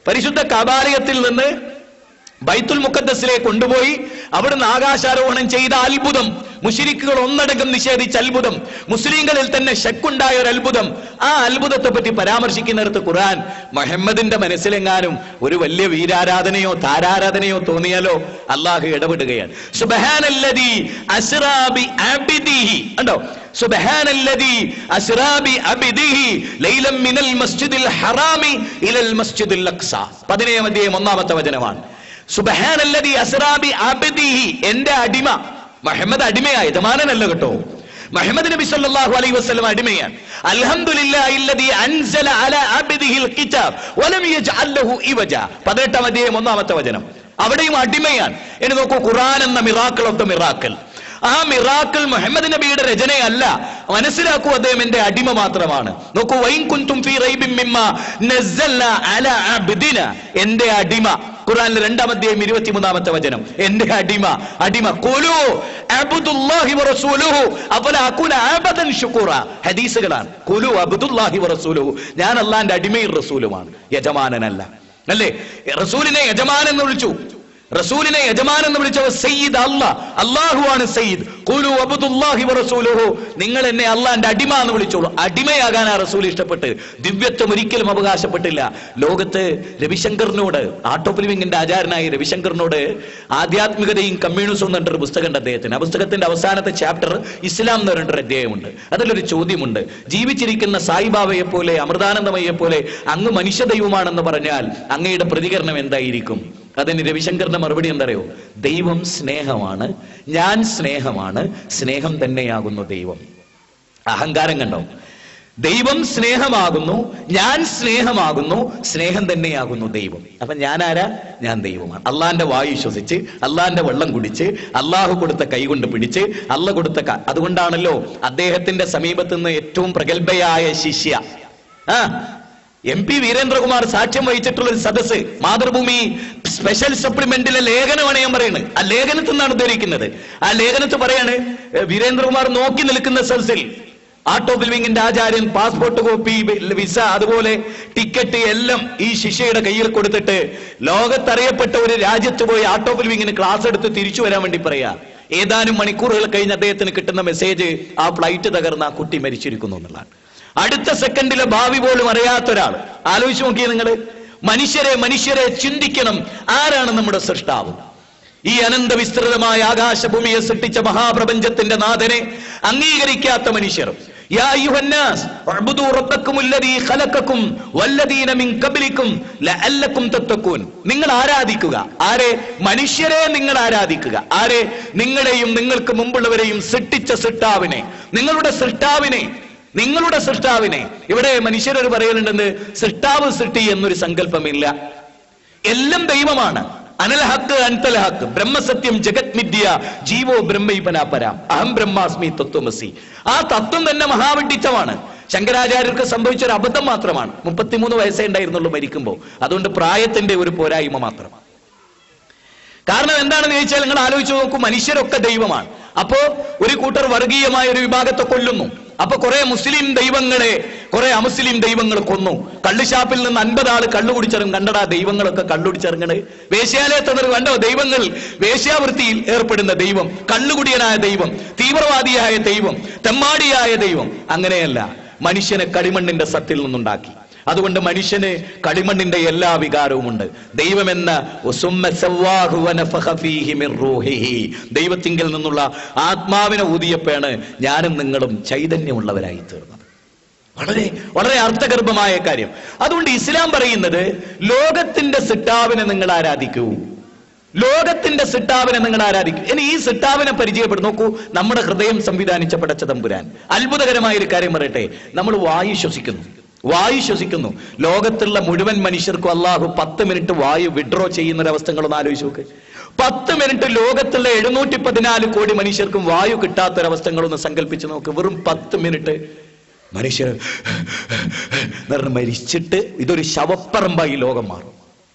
പരിശുദ്ധ കബാലയത്തിൽ നിന്ന് ബൈത്തുൽ മുക്കദ്ദസിലേക്ക് കൊണ്ടുപോയി അവിടുന്ന് ആകാശാരോഹണം ചെയ്ത അത്ഭുതം മുഷിരിക്കുകൾ ഒന്നടങ്കം നിഷേധിച്ച അത്ഭുതം മുസ്ലിങ്ങളിൽ തന്നെ ശക്കുണ്ടായ ഒരു അത്ഭുതം ആ അത്ഭുതത്തെ പറ്റി പരാമർശിക്കുന്നിടത്ത് ഖുർആൻ മുഹമ്മദിന്റെ മനസ്സിലെങ്ങാനും ഒരു വലിയ വീരാരാധനയോ താരാരാധനയോ തോന്നിയാലോ അള്ളാഹു ഇടപെടുകയാണ് സുബ്ഹാനല്ലദീ അസ്റാ ബി അബ്ദിഹി കണ്ടോ സുബ്ഹാനല്ലദീ അസ്റാ ബി അബ്ദിഹി ലൈലം മിനൽ മസ്ജിദിൽ ഹറാമി ഇലൽ മസ്ജിദിൽ അഖ്സ പതിനേഴാം അധ്യായം ഒന്നാമത്തെ വചനമാണ് സുബ്ഹാനല്ലദീ അസ്റാ ബി അബ്ദിഹി എന്റെ അടിമ മുഹമ്മദ് അടിമയായ യജമാനനല്ല കേട്ടോ മുഹമ്മദ് നബി സല്ലല്ലാഹു അലൈഹി വസല്ലം അടിമയാണ് അൽഹംദുലില്ലാഹി അല്ലദീ അൻസല അലാ അബ്ദിഹിൽ കിതാബ് വലം യജ്അൽ ലഹു ഇവജ 18 അധ്യായം ഒന്നാമത്തെ വചനം അവിടെയും അടിമയാണ് ഇനി നോക്കൂ ഖുർആൻ എന്ന മിറാക്കിൾ ഓഫ് ദ മിറാക്കിൾ ആ മിറാക്കിൾ മുഹമ്മദ് നബിയുടെ രചനയല്ല മനസ്സിലാക്കൂ അദ്ദേഹം എന്റെ അടിമ മാത്രമാണ് നോക്കൂ വൈൻ കുന്തും ഫീ റൈബിൻ മിമ്മ നസ്സൽന അലാ അബ്ദിന എന്റെ അടിമ ഖുർആനിലെ രണ്ടാം അധ്യായം ഇരുപത്തിമൂന്നാമത്തെ വചനം എന്റെ അടിമ അടിമ കുലു അബ്ദുല്ലാഹി വറസൂലുഹു അഫല അകുന അബദൻ ശുക്കൂറ ഹദീസുകളാണ് കുലു അബ്ദുല്ലാഹി വറസൂലുഹു ഞാൻ അള്ളാന്റെ അടിമയും റസൂലുമാണ് യജമാനനല്ല അല്ലേ റസൂലിനെ യജമാൻ എന്ന് വിളിച്ചു റസൂലിനെ യജമാൻ എന്ന് വിളിച്ചവ സയ്യിദ് അല്ല അള്ളാഹുവാണ് സയ്യിദ് ഖുലു അബ്ദുല്ലാഹി വറസൂലുഹു നിങ്ങൾ എന്നെ അള്ളാന്റെ അടിമ എന്ന് വിളിച്ചോളൂ അടിമയാകാൻ ആ റസൂൽ ഇഷ്ടപ്പെട്ട് ദിവ്യത്വം ഒരിക്കലും അവകാശപ്പെട്ടില്ല ലോകത്ത് രവിശങ്കറിനോട് ആട്ടോപ്പ് ലിവിങ്ങിന്റെ ആചാരനായ രവിശങ്കറിനോട് ആധ്യാത്മികതയും കമ്മ്യൂണിസവും എന്ന് പറഞ്ഞൊരു പുസ്തകമുണ്ട് അദ്ദേഹത്തിന് ആ പുസ്തകത്തിന്റെ അവസാനത്തെ ചാപ്റ്റർ ഇസ്ലാം എന്ന് പറഞ്ഞിട്ടൊരു അധ്യായമുണ്ട് അതിലൊരു ചോദ്യമുണ്ട് ജീവിച്ചിരിക്കുന്ന സായിബാബയെ പോലെ അമൃതാനന്ദമയെ പോലെ അങ്ങ് മനുഷ്യ ദൈവമാണെന്ന് പറഞ്ഞാൽ അങ്ങയുടെ പ്രതികരണം എന്തായിരിക്കും അതിന് രവിശങ്കറിന്റെ മറുപടി എന്തറിയോ ദൈവം സ്നേഹമാണ് ഞാൻ സ്നേഹമാണ് സ്നേഹം തന്നെയാകുന്നു ദൈവം അഹങ്കാരം കണ്ടോ ദൈവം സ്നേഹമാകുന്നു ഞാൻ സ്നേഹമാകുന്നു സ്നേഹം തന്നെയാകുന്നു ദൈവം അപ്പൊ ഞാൻ ആരാ ഞാൻ ദൈവമാണ് അള്ളാന്റെ വായു ശ്വസിച്ച് അള്ളാന്റെ വെള്ളം കുടിച്ച് അള്ളാഹു കൊടുത്ത കൈ കൊണ്ട് പിടിച്ച് അല്ല കൊടുത്ത ക- അതുകൊണ്ടാണല്ലോ അദ്ദേഹത്തിന്റെ സമീപത്ത് നിന്ന് ഏറ്റവും പ്രഗത്ഭയായ ശിഷ്യ ആ എം പി വീരേന്ദ്രകുമാർ സാക്ഷ്യം വഹിച്ചിട്ടുള്ള ഒരു സദസ്സ് മാതൃഭൂമി സ്പെഷ്യൽ സപ്ലിമെന്റിലെ ലേഖനമാണ് ഞാൻ പറയുന്നത് ആ ലേഖനത്തിൽ നിന്നാണ് ഉദ്ധരിക്കുന്നത് ആ ലേഖനത്തിൽ പറയാണ് ഏ, വീരേന്ദ്രകുമാർ നോക്കി നിൽക്കുന്ന സദസ്സിൽ ആട്ടോ ബിൽവിംഗിന്റെ ആചാര്യൻ പാസ്പോർട്ട് കോപ്പി വിസ അതുപോലെ ടിക്കറ്റ് എല്ലാം ഈ ശിഷ്യയുടെ കയ്യിൽ കൊടുത്തിട്ട് ലോകത്തറിയപ്പെട്ട ഒരു രാജ്യത്ത് പോയി ആട്ടോ ബിൽവിംഗിന് ക്ലാസ് എടുത്ത് തിരിച്ചു വരാൻ വേണ്ടി പറയാ ഏതാനും മണിക്കൂറുകൾ കഴിഞ്ഞ് അദ്ദേഹത്തിന് കിട്ടുന്ന മെസ്സേജ് ആ ഫ്ലൈറ്റ് തകർന്ന് ആ കുട്ടി മരിച്ചിരിക്കുന്നു എന്നുള്ളതാണ് അടുത്ത സെക്കൻഡിലെ ഭാവി പോലും അറിയാത്ത ഒരാൾ ആലോചിച്ച് നോക്കിയേ നിങ്ങൾ മനുഷ്യരെ മനുഷ്യരെ ചിന്തിക്കണം ആരാണ് നമ്മുടെ സൃഷ്ടാവ് ഈ അനന്ത വിസ്തൃതമായ ആകാശഭൂമിയെ സൃഷ്ടിച്ച മഹാപ്രപഞ്ചത്തിന്റെ നാഥനെ അംഗീകരിക്കാത്ത മനുഷ്യർ യാ അയ്യുഹന്നാസ് ഉഅ്ബുദൂ റബ്ബക്കും അല്ലദീ ഖലഖക്കും വല്ലദീന മിൻ ഖബ്ലിക്കും ലഅല്ലക്കും തത്തഖൂൻ നിങ്ങൾ ആരാധിക്കുക ആരെ മനുഷ്യരെ നിങ്ങൾ ആരാധിക്കുക ആരെ നിങ്ങളെയും നിങ്ങൾക്ക് മുമ്പുള്ളവരെയും സൃഷ്ടിച്ച സൃഷ്ടാവിനെ നിങ്ങളുടെ സൃഷ്ടാവിനെ നിങ്ങളുടെ സൃഷ്ടാവിനെ ഇവിടെ മനുഷ്യരൊരു പറയലുണ്ടെന്ന് സൃഷ്ടാവ് സൃഷ്ടി എന്നൊരു സങ്കല്പമില്ല എല്ലാം ദൈവമാണ് അനൽഹക്ക് അൻതലഹക്ക് ബ്രഹ്മസത്യം ജഗത് മിഥ്യ ജീവോ ബ്രഹ്മൈപനാപരാം അഹം ബ്രഹ്മാസ്മി തത്വമസി ആ തത്വം തന്നെ മഹാവിഡിത്തമാണ് ശങ്കരാചാര്യർക്ക് സംഭവിച്ച ഒരു അബദ്ധം മാത്രമാണ് മുപ്പത്തിമൂന്ന് വയസ്സേ ഉണ്ടായിരുന്നുള്ളൂ മരിക്കുമ്പോൾ അതുകൊണ്ട് പ്രായത്തിന്റെ ഒരു പോരായ്മ മാത്രം കാരണം എന്താണെന്ന് ചോദിച്ചാൽ നിങ്ങൾ ആലോചിച്ച് നോക്കൂ മനുഷ്യരൊക്കെ ദൈവമാണ് അപ്പോ ഒരു കൂട്ടർ വർഗീയമായ ഒരു വിഭാഗത്തെ കൊല്ലുന്നു അപ്പൊ കുറെ മുസ്ലിം ദൈവങ്ങളെ കുറെ അമുസ്ലിം ദൈവങ്ങൾ കൊന്നു കള്ളുഷാപ്പിൽ നിന്ന് അൻപത് ആള് കള്ളു കുടിച്ചിറങ്ങും കണ്ടടാ ദൈവങ്ങളൊക്കെ കള്ളു കുടിച്ചിറങ്ങണേ വേശ്യാലയത്തിൽ കണ്ടോ ദൈവങ്ങൾ വേശ്യാവൃത്തിയിൽ ഏർപ്പെടുന്ന ദൈവം കള്ളുകുടിയനായ ദൈവം തീവ്രവാദിയായ ദൈവം തെമ്മാടിയായ ദൈവം അങ്ങനെയല്ല മനുഷ്യനെ കളിമണ്ണിന്റെ സത്തിൽ നിന്നുണ്ടാക്കി അതുകൊണ്ട് മനുഷ്യന് കളിമണ്ണിന്റെ എല്ലാ വികാരവും ഉണ്ട് ദൈവമെന്ന ഉസുമ്മ സവ്വാഹു വനഫഖ ഫീഹി മിർ റൂഹിഹി. ദൈവത്തിങ്കിൽ നിന്നുള്ള ആത്മാവിനെ ഊതിയപ്പോഴാണ് ഞാനും നിങ്ങളും ചൈതന്യമുള്ളവരായി തീർന്നത് വളരെ വളരെ അർത്ഥഗർഭമായ കാര്യം അതുകൊണ്ട് ഇസ്ലാം പറയുന്നത് ലോകത്തിന്റെ സിട്ടാവിനെ നിങ്ങൾ ആരാധിക്കൂ ലോകത്തിന്റെ സിട്ടാവിനെ നിങ്ങൾ ആരാധിക്കും ഇനി ഈ സിട്ടാവിനെ പരിചയപ്പെടും നോക്കൂ നമ്മുടെ ഹൃദയം സംവിധാനിച്ച പടച്ച തമ്പുരാൻ അത്ഭുതകരമായ ഒരു കാര്യം പറയട്ടെ നമ്മൾ വായു ശ്വസിക്കുന്നു വായു ശ്വസിക്കുന്നു ലോകത്തുള്ള മുഴുവൻ മനുഷ്യർക്കും അള്ളാഹു പത്ത് മിനിറ്റ് വായു വിഡ്രോ ചെയ്യുന്ന ഒരു അവസ്ഥകളൊന്ന് ആലോചിച്ച് നോക്ക് പത്ത് മിനിറ്റ് ലോകത്തുള്ള എഴുന്നൂറ്റി പതിനാല് കോടി മനുഷ്യർക്കും വായു കിട്ടാത്തൊരവസ്ഥകളൊന്ന് സങ്കല്പിച്ച് നോക്ക് വെറും പത്ത് മിനിറ്റ് മനുഷ്യർ എന്ന് പറഞ്ഞ് മരിച്ചിട്ട് ഇതൊരു ശവപ്പറമ്പായി ലോകം മാറും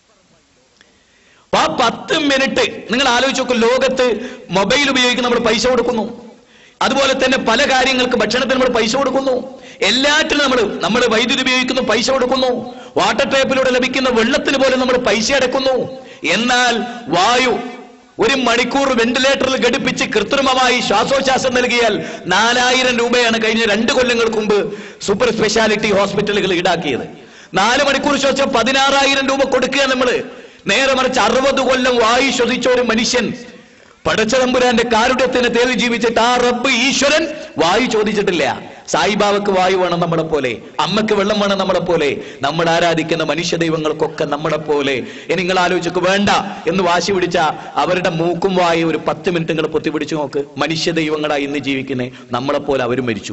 അപ്പൊ ആ പത്ത് മിനിറ്റ് നിങ്ങൾ ആലോചിച്ച് നോക്കും ലോകത്ത് മൊബൈൽ ഉപയോഗിക്കുന്ന നമ്മൾ പൈസ കൊടുക്കുന്നു അതുപോലെ തന്നെ പല കാര്യങ്ങൾക്ക് ഭക്ഷണത്തിന് നമ്മൾ പൈസ കൊടുക്കുന്നു എല്ലാറ്റിനും നമ്മൾ നമ്മൾ വൈദ്യുതി ഉപയോഗിക്കുന്നു പൈസ കൊടുക്കുന്നു വാട്ടർ ടാപ്പിലൂടെ ലഭിക്കുന്ന വെള്ളത്തിന് പോലും നമ്മൾ പൈസ അടക്കുന്നു എന്നാൽ വായു ഒരു മണിക്കൂർ വെന്റിലേറ്ററിൽ ഘടിപ്പിച്ച് കൃത്രിമമായി ശ്വാസോച്ഛ്വാസം നൽകിയാൽ നാലായിരം രൂപയാണ് കഴിഞ്ഞ രണ്ട് കൊല്ലങ്ങൾക്ക് മുമ്പ് സൂപ്പർ സ്പെഷ്യാലിറ്റി ഹോസ്പിറ്റലുകൾ ഈടാക്കിയത് നാല് മണിക്കൂർ ശ്വസിച്ച പതിനാറായിരം രൂപ കൊടുക്കുക നമ്മള് നേരെ മറിച്ച് അറുപത് കൊല്ലം വായു ശ്വസിച്ച ഒരു മനുഷ്യൻ പടച്ചതമ്പുരാന്റെ കാരുണ്യത്തിന് തേടി ജീവിച്ചിട്ട് ആ റബ്ബ് ഈശ്വരൻ വായു ചോദിച്ചിട്ടില്ല സായിബാബക്ക് വായു വേണം നമ്മളെ പോലെ അമ്മക്ക് വെള്ളം വേണം നമ്മളെ പോലെ നമ്മൾ ആരാധിക്കുന്ന മനുഷ്യ ദൈവങ്ങൾക്കൊക്കെ നമ്മളെ പോലെ ഇനി നിങ്ങൾ ആലോചിച്ചു വേണ്ട എന്ന് വാശി പിടിച്ച അവരുടെ മൂക്കും വായു ഒരു പത്ത് മിനിറ്റ് നിങ്ങൾ പൊത്തി പിടിച്ചു നോക്ക് മനുഷ്യ ദൈവങ്ങളായി ഇന്ന് ജീവിക്കുന്നേ നമ്മളെ പോലെ അവരും മരിച്ചു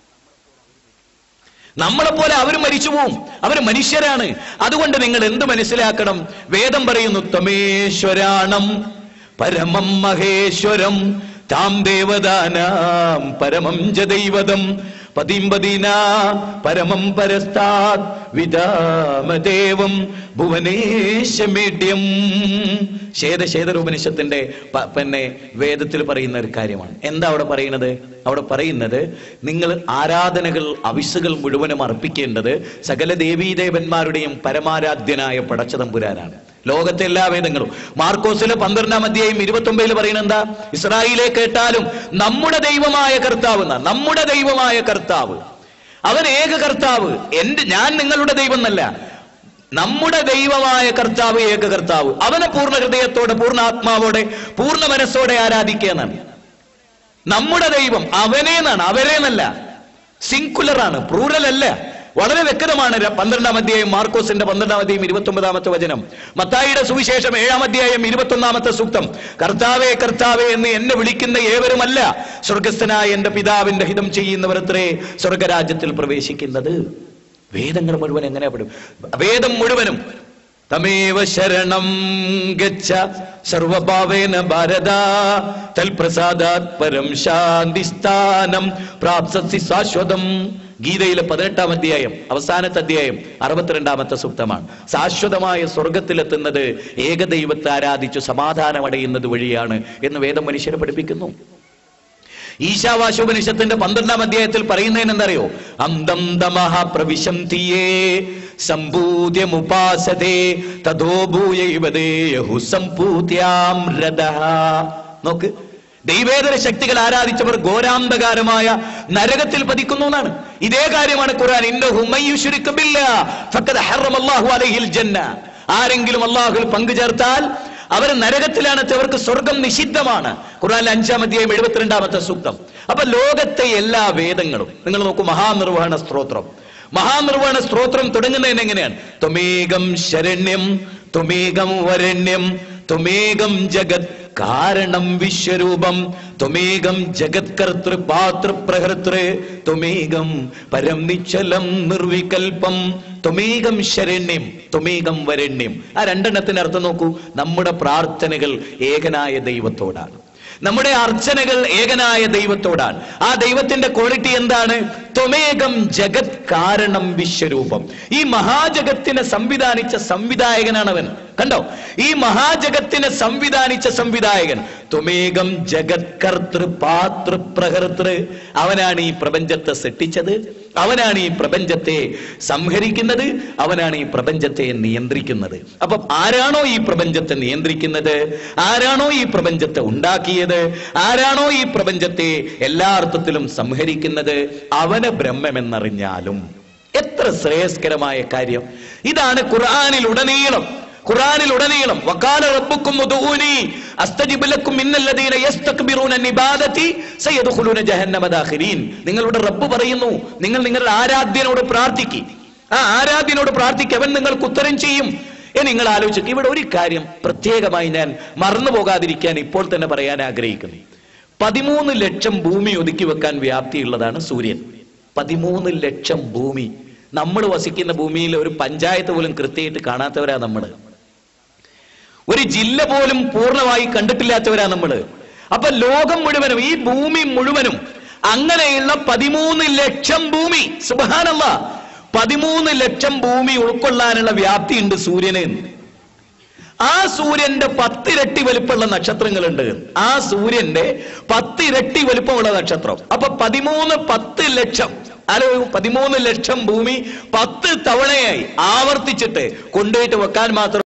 നമ്മളെ പോലെ അവരും മരിച്ചു പോവും അവർ മനുഷ്യരാണ് അതുകൊണ്ട് നിങ്ങൾ എന്ത് മനസ്സിലാക്കണം വേദം പറയുന്നു തമേശ്വരാണം പരമം മഹേശ്വരം താം ദേവദാനാം പരമം ച ദൈവതം പതിമ്പതിന പരമം പരസ്താത് വിദാമദേവം ഭുവനേശമേഡ്യം ശേതശേതരോപനിഷത്തിന്റെ പ- പിന്നെ വേദത്തിൽ പറയുന്ന ഒരു കാര്യമാണ് എന്താ അവിടെ പറയുന്നത് അവിടെ പറയുന്നത് നിങ്ങൾ ആരാധനകൾ അവിസുകൾ മുഴുവനും അർപ്പിക്കേണ്ടത് സകല ദേവീദേവന്മാരുടെയും പരമാരാധ്യനായ പടച്ചതമ്പുരാനാണ് ലോകത്തെ എല്ലാ വേദങ്ങളും മാർക്കോസിലെ പന്ത്രണ്ടാം അധ്യായം ഇരുപത്തി ഒമ്പതിൽ പറയുന്നത് എന്താ ഇസ്രായേലെ കേട്ടാലും നമ്മുടെ ദൈവമായ കർത്താവ് എന്നാ നമ്മുടെ ദൈവമായ കർത്താവ് അവൻ ഏക കർത്താവ് എന്റെ ഞാൻ നിങ്ങളുടെ ദൈവം എന്നല്ല നമ്മുടെ ദൈവമായ കർത്താവ് ഏക കർത്താവ് അവനെ പൂർണ്ണ ഹൃദയത്തോടെ പൂർണ്ണ ആത്മാവോടെ പൂർണ്ണ മനസ്സോടെ ആരാധിക്കുക എന്നാണ് നമ്മുടെ ദൈവം അവനെ എന്നാണ് അവരെ എന്നല്ല സിംഗുലർ ആണ് പ്ലൂറൽ അല്ല വളരെ വ്യക്തമാണ് ര- പന്ത്രണ്ടാം അധ്യായം മാർക്കോസിന്റെ പന്ത്രണ്ടാം അധ്യായം ഇരുപത്തി ഒമ്പതാമത്തെ വചനം മത്തായിയുടെ സുവിശേഷം ഏഴാം അധ്യായം ഇരുപത്തി ഒന്നാമത്തെ സൂക്തം കർത്താവേ കർത്താവേ എന്ന് എന്നെ വിളിക്കുന്ന ഏവരുമല്ല സ്വർഗസ്ഥനായ എന്റെ പിതാവിന്റെ ഹിതം ചെയ്യുന്നവരത്രേ സ്വർഗരാജ്യത്തിൽ പ്രവേശിക്കുന്നത് വേദങ്ങൾ മുഴുവൻ എങ്ങനെ പെടും വേദം മുഴുവനും തമേവ ശരണം ഗച്ഛ സർവഭാവേന ഭാരത തൽപ്രസാദാത് പരം ശാന്തിസ്ഥാനം പ്രാപ്സി ശാശ്വതം ഗീതയിലെ പതിനെട്ടാം അധ്യായം അവസാനത്തെ അധ്യായം അറുപത്തിരണ്ടാമത്തെ സൂക്തമാണ് ശാശ്വതമായ സ്വർഗത്തിലെത്തുന്നത് ഏകദൈവത്തെ ആരാധിച്ചു സമാധാനമടയുന്നത് വഴിയാണ് എന്ന് വേദം മനുഷ്യരെ പഠിപ്പിക്കുന്നു ഈശാവാശോപനിഷത്തിന്റെ പന്ത്രണ്ടാം അധ്യായത്തിൽ പറയുന്നതിന് എന്തറിയോ അന്തം ദമഹ പ്രവിശന്തിയേ സമ്പൂദ്യമുപാസതേ തഥോ ഭൂയൈവദേഹു സമ്പൂത്യാം രഥഃ നോക്ക് ദൈവേതര ശക്തികൾ ആരാധിച്ചവർ ഘോരാന്ധകാരമായ നരകത്തിൽ പതിക്കുന്നു എന്നാണ് ഇതേ കാര്യമാണ് ഖുർആൻ ഇന്നഹു മയ്യുശ്രിക്കു ബില്ലാഹ് ഫഖദ് ഹറമല്ലാഹു അലൈഹിൽ ജന്ന ആരെങ്കിലും അള്ളാഹുൽ പങ്കു ചേർത്താൽ അവർ നരകത്തിലാണ് അവർക്ക് സ്വർഗം നിഷിദ്ധമാണ് ഖുർആൻ അഞ്ചാം അധ്യായം എഴുപത്തിരണ്ടാമത്തെ സൂക്തം അപ്പൊ ലോകത്തെ എല്ലാ വേദങ്ങളും നിങ്ങൾ നോക്കൂ മഹാനിർവഹണ സ്ത്രോത്രം മഹാനിർവഹണ സ്ത്രോത്രം തുടങ്ങുന്നതിന് എങ്ങനെയാണ് ത്വമേകം ശരണ്യം ത്വമേകം വരണ്യം ത്വമേകം ജഗത് കാരണം വിശ്വരൂപം ത്വമേകം ജഗത് കർത്തൃ പാതൃ പ്രഹർത്തൃ ത്വമേകം പരം നിശ്ചലം നിർവികൽപ്പം ത്വമേകം ശരണ്യം ത്വമേകം വരണ്യം ആ രണ്ടെണ്ണത്തിന് അർത്ഥം നോക്കൂ നമ്മുടെ പ്രാർത്ഥനകൾ ഏകനായ ദൈവത്തോടാണ് നമ്മുടെ അർച്ചനകൾ ഏകനായ ദൈവത്തോടാണ് ആ ദൈവത്തിന്റെ ക്വാളിറ്റി എന്താണ് ത്വമേകം ജഗത് കാരണം വിശ്വരൂപം ഈ മഹാജഗത്തിനെ സംവിധാനിച്ച സംവിധായകനാണ് അവൻ കണ്ടോ ഈ മഹാജഗത്തിനെ സംവിധാനിച്ച സംവിധായകൻ ത്വമേകം ജഗത് കർത്തൃ പാതൃ പ്രഹർത്തൃ അവനാണ് ഈ പ്രപഞ്ചത്തെ സൃഷ്ടിച്ചത് അവനാണ് ഈ പ്രപഞ്ചത്തെ സംഹരിക്കുന്നത് അവനാണ് ഈ പ്രപഞ്ചത്തെ നിയന്ത്രിക്കുന്നത് അപ്പം ആരാണോ ഈ പ്രപഞ്ചത്തെ നിയന്ത്രിക്കുന്നത് ആരാണോ ഈ പ്രപഞ്ചത്തെ ഉണ്ടാക്കിയത് ആരാണോ ഈ പ്രപഞ്ചത്തെ എല്ലാ അർത്ഥത്തിലും സംഹരിക്കുന്നത് അവന് ബ്രഹ്മമെന്നറിഞ്ഞാലും എത്ര ശ്രേയസ്കരമായ കാര്യം ഇതാണ് ഖുർആനിൽ ഉടനീളം ഖുർആനിൽ ഉടനീളം വക്കാല റബ്ബുക്കും ഉദൂനി അസ്തജിബ് ലക്കും ഇന്നല്ലദീന യസ്തക്ബിറൂന അൻ ഇബാദതി സയദ്ഖുലൂന ജഹന്നമ ദാഖിലീൻ നിങ്ങളുടെ റബ്ബ് പറയുന്നു നിങ്ങൾ നിങ്ങളുടെ ആരാധ്യനോട് പ്രാർത്ഥിക്കി ആ ആരാധ്യനോട് പ്രാർത്ഥിക്കുക അവൻ നിങ്ങൾക്ക് ഉത്തരം ചെയ്യും എന്ന് നിങ്ങൾ ആലോചിച്ചു ഇവിടെ ഒരു കാര്യം പ്രത്യേകമായി ഞാൻ മറന്നു പോകാതിരിക്കാൻ ഇപ്പോൾ തന്നെ പറയാൻ ആഗ്രഹിക്കുന്നു പതിമൂന്ന് ലക്ഷം ഭൂമി ഒതുക്കി വെക്കാൻ വ്യാപ്തിയുള്ളതാണ് സൂര്യൻ പതിമൂന്ന് ലക്ഷം ഭൂമി നമ്മൾ വസിക്കുന്ന ഭൂമിയിൽ ഒരു പഞ്ചായത്ത് പോലും കൃത്യമായിട്ട് കാണാത്തവരാ നമ്മള് ഒരു ജില്ല പോലും പൂർണ്ണമായി കണ്ടിട്ടില്ലാത്തവരാ നമ്മള് അപ്പൊ ലോകം മുഴുവനും ഈ ഭൂമി മുഴുവനും അങ്ങനെയുള്ള പതിമൂന്ന് ലക്ഷം ഭൂമി സുബാനല്ല പതിമൂന്ന് ലക്ഷം ഭൂമി ഉൾക്കൊള്ളാനുള്ള വ്യാപ്തിയുണ്ട് സൂര്യന് ആ സൂര്യന്റെ പത്തിരട്ടി വലുപ്പമുള്ള നക്ഷത്രങ്ങളുണ്ട് ആ സൂര്യന്റെ പത്തിരട്ടി വലുപ്പമുള്ള നക്ഷത്രം അപ്പൊ പതിമൂന്ന് പത്ത് ലക്ഷം അല്ല പതിമൂന്ന് ലക്ഷം ഭൂമി പത്ത് തവണയായി ആവർത്തിച്ചിട്ട് കൊണ്ടുപോയിട്ട് വെക്കാൻ മാത്രം